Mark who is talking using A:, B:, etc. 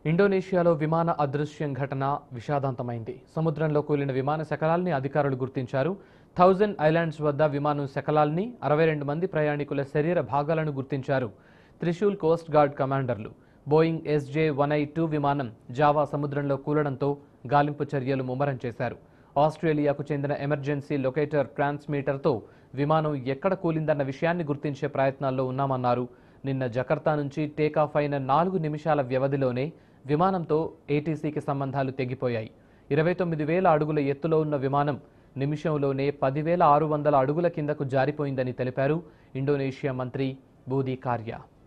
A: ఇండోనేషియాలో విమాన అదృశ్యం ఘటన విషాదాంతమైంది సముద్రంలో కూలిన విమాన శకలాల్ని అధికారులు గుర్తించారు థౌజండ్ ఐలాండ్స్ వద్ద విమానం శకలాల్ని అరవై రెండు మంది ప్రయాణికుల శరీర భాగాలను గుర్తించారు Trishul coast guard commanders Boeing SJ one I two విమానం జావా సముద్రంలో కూలడంతో గాలింపు చర్యలు ముమ్మరం చేశారు ఆస్ట్రేలియాకు చెందిన ఎమర్జెన్సీ లొకేటర్ ట్రాన్స్మీటర్తో విమానం ఎక్కడ కూలిందన్న విషయాన్ని గుర్తించే ప్రయత్నాల్లో ఉన్నామన్నారు నిన్న జకర్తా నుంచి టేకాఫ్ అయిన నాలుగు నిమిషాల వ్యవధిలోనే విమానంతో ఏటీసీకి సంబంధాలు తెగిపోయాయి ఇరవై తొమ్మిది వేల అడుగుల ఎత్తులో ఉన్న విమానం నిమిషంలోనే పదివేల ఆరు వందల అడుగుల కిందకు జారిపోయిందని తెలిపారు ఇండోనేషియా మంత్రి బూది కార్యా